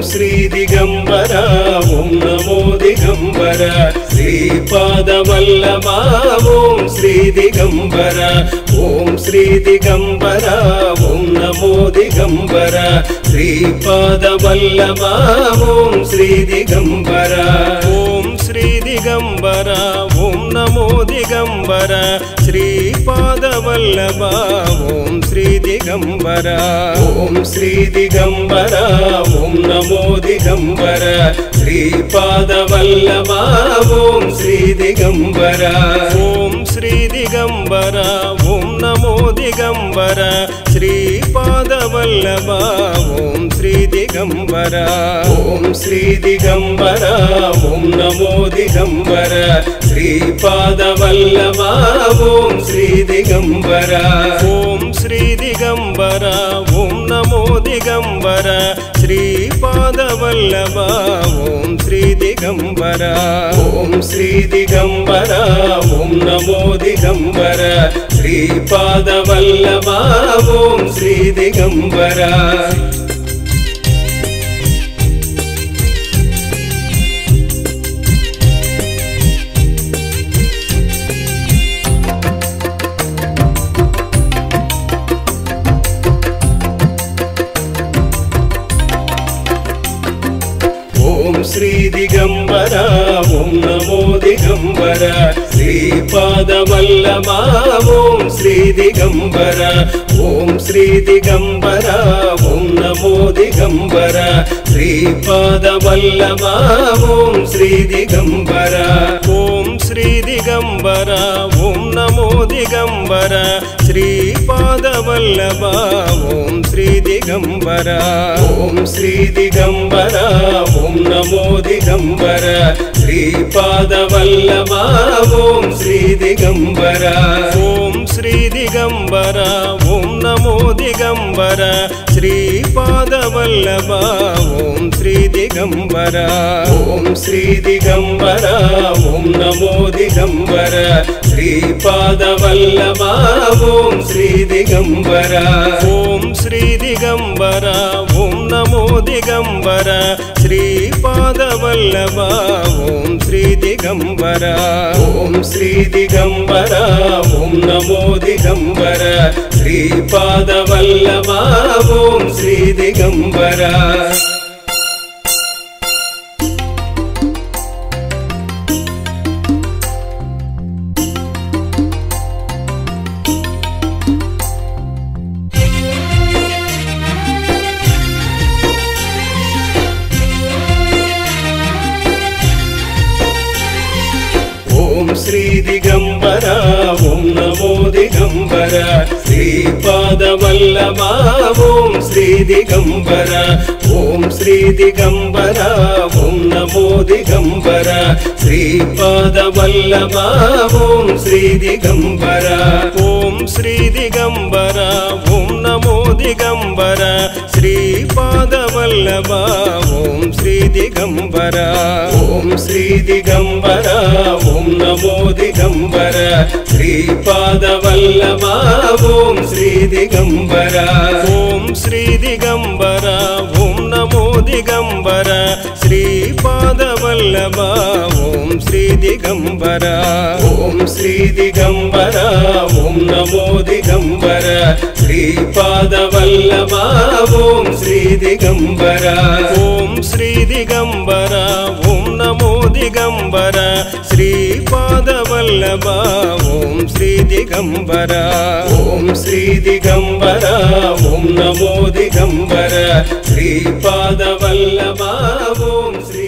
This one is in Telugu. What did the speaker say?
శ్రీ దిగంబర ఓం నమో దిగంబర శ్రీపాద వల్లభ ఓం శ్రీ దిగంబర ఓం శ్రీ దిగంబర ఓం నమో దిగంబర శ్రీపాద వల్లభ ఓం శ్రీ దిగంబర ఓం శ్రీ దిగంబర ఓం నమో దిగంబర శ్రీపాద వల్లభ ఓం శ్రీ దిగంబర ఓం శ్రీ దిగంబర ఓం నమో దిగంబర శ్రీపాద వల్లభ ఓం శ్రీ దిగంబర ఓం శ్రీ దిగంబర ఓం నమో దిగంబర శ్రీపాద వల్లభ ఓం శ్రీ దిగంబర ఓం శ్రీ దిగంబర ఓం నమో దిగంబర శ్రీపాద వల్లభ ఓం శ్రీ దిగంబర ఓం శ్రీ దిగంబర ఓం నమో దిగంబర శ్రీపాద వల్లభ ఓం శ్రీ దిగంబర ఓం శ్రీ దిగంబర ఓం నమో దిగంబర శ్రీపాద వల్లభ ఓం శ్రీ దిగంబర ఓం శ్రీ దిగంబర ఓం నమో దిగంబర శ్రీపాద వల్లభ ఓం శ్రీ దిగంబర ఓం శ్రీ దిగంబర ఓం నమో దిగంబర శ్రీపాద వల్లభ ఓం శ్రీ దిగంబర ఓం శ్రీ దిగంబర ఓం నమో దిగంబర శ్రీపాద వల్లభ ఓం శ్రీ దిగంబర ఓం శ్రీ దిగంబర ఓం నమో దిగంబర శ్రీపాద వల్లభ ఓం శ్రీ దిగంబర ఓం శ్రీ దిగంబర ఓం నమో దిగంబర శ్రీపాద వల్లభ ఓం శ్రీ దిగంబర ఓం శ్రీ దిగంబర ఓం నమో దిగంబర శ్రీపాద వల్లభ ఓం శ్రీ దిగంబర ఓం శ్రీ దిగంబర ఓం నమో దిగంబర శ్రీపాద వల్లభ ఓం శ్రీ దిగంబర ఓం శ్రీ దిగంబర ఓం నమో దిగంబర శ్రీపాద వల్లభ ఓం శ్రీ దిగంబర ఓం శ్రీ దిగంబర ఓం నమో దిగంబర శ్రీపాద వల్లభ ఓం శ్రీ దిగంబర ఓం శ్రీ దిగంబర ఓం నమో దిగంబర శ్రీపాద వల్లభ ఓం శ్రీ దిగంబర ఓం శ్రీ దిగంబర ఓం నమో దిగంబర శ్రీపాద వల్లభ ఓం శ్రీ దిగంబర ఓం శ్రీ దిగంబర ఓం నమో దిగంబర శ్రీపాద వల్లభ ఓం శ్రీ దిగంబర ఓం శ్రీ దిగంబర ఓం నమో దిగంబర శ్రీపాద వల్లభ ఓం శ్రీ దిగంబర ఓం శ్రీ దిగంబర ఓం నమో దిగంబర శ్రీపాద వల్లభ ఓం శ్రీ దిగంబర ఓం శ్రీ దిగంబర ఓం నమో దిగంబర శ్రీపాద వల్లభ ఓం శ్రీ దిగంబర ఓం శ్రీ దిగంబర ఓం నమో దిగంబర శ్రీపాద వల్లభ ఓం శ్రీ